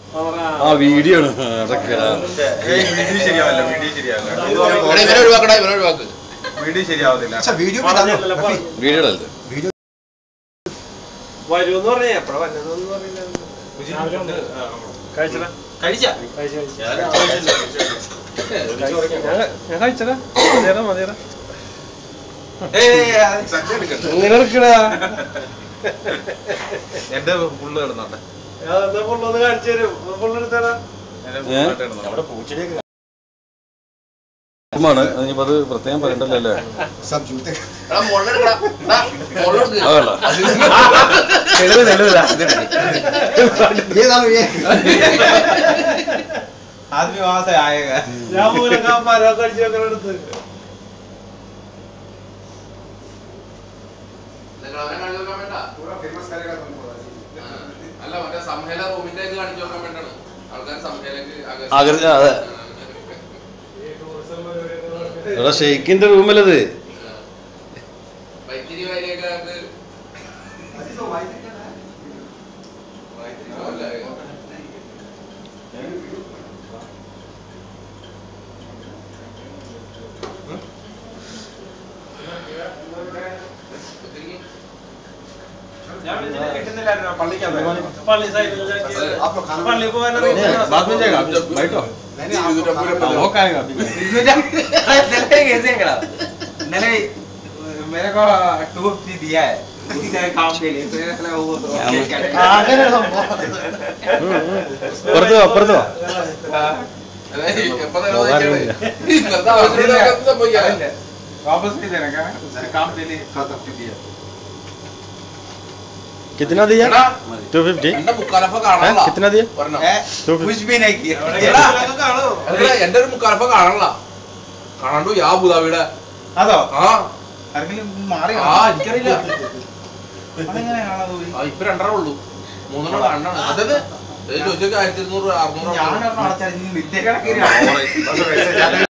ആ വീഡിയോ ആണ് അതൊക്കെ വീഡിയോ ശരിയാവില്ല വീഡിയോ ശരിയാവില്ല ഇവിടെ ഇവനെ ഒഴിവാക്കടാ ഇവനെ ഒഴിവാക്ക് വീഡിയോ ശരിയാവത്തില്ല പക്ഷെ വീഡിയോ ഇടാനോ? റഫി, വീഡിയോ അല്ലേ വീഡിയോ വരുമെന്ന് പറഞ്ഞേ എപ്പോഴാ വരുന്നതെന്ന് പറഞ്ഞില്ല കഴിച്ചടാ കഴിച്ചാ കഴിച്ചു കഴിച്ചു ഞാൻ കഴിച്ചടാ മതിയടാ മതിയടാ ഇങ്ങനെ എടുക്കടാ എന്റെ ഫുള്ള് കിടന്നോട്ടെ എന്താ ഫുള്ളൊന്ന് കാണിച്ചു തരും ഫുള്ള് എടുത്തടാ എന്റെ ഏ? ഫുള്ളായിട്ട് കിടന്നോട്ടെ ാണ് ഇനിയിപ്പോ അത് പ്രത്യേകം പറയണ്ടല്ലോ അല്ലേ സബ് ജൂത്തെ എടാ മുകളിലെടുക്കടാ എടാ, മുകളിലെടുക്ക്. അതല്ല തെളിവ് തെളിവില്ല ये दालो ये ആദ്മി വഹാ സെ ആയേഗാ ഞാൻ മൂലക്കാ മരമൊക്കെ അടിച്ചു വെക്കണ എടുത്ത് നിങ്ങൾ അവനെ കാണിച്ചു നോക്കാൻ വേണ്ട पूरा फेमस करेगा तुमको ആ. അല്ല മറ്റേ സംഹേല റൂമിന്റെ ഇത് കാണിച്ചു നോക്കാൻ വേണ്ടാണ് ആൾക്കാർ സംഹേലേക്ക് ആഗ്ര- ആ, അതെ. എടാ ഷെയ്ഖിന്റെ റൂമല്ലത് വൈത്തിരി വാരിയൊക്കെ അത് ഞാൻ വിളിച്ചിട്ട് കിട്ടുന്നില്ലായിരുന്നു പള്ളിക്കകത്ത് പള്ളി സൈഡിൽ आप लोग खाना പള്ളി പോകാൻ बाद में जाएगा बैठो नहीं नहीं आप लोग खाना वो खाएगा मैंने मेरे को टू फिफ्टी दिया है उसके काम के लिए तो मैंने वो അങ്ങനെ പുറത്തു പോ പുറത്തു പോ എപ്പോ തന്നെ നോക്കിയാണ് ഇന്നത്തെ ആവശ്യം സംഭവിക്കാം वापस नहीं देने का उसके काम के लिए फिफ्टी दिया കിतना दिया എടാ, टू फिफ्टी എന്റെ മുക്കാലഫ കാണാനുള്ള कितना दिया ഒരെണ്ണം. टू फिफ्टी कुछ भी नहीं किया എടാ, എടാ, എന്റെ ഒരു മുക്കാലഫ കാണാനുള്ള കാണാണ്ടു യാ ബുദാബിയുടെ അതോ ആ ആരെങ്കിലും മാറി ആ എനിക്കറിയില്ല അതെങ്ങനെ കാണാതെ പോയി ആ ഇപ്പൊ രണ്ടെണ്ണം ഉള്ളൂ മൂന്നെണ്ണം കാണാണ് അതെ ചോദിച്ചൊക്കെ ആയിരത്തി ഇരുന്നൂറ് അറുന്നൂറ് ഞാനൊരെണ്ണം അടച്ചാൽ വിദ്യ കണക്കിന്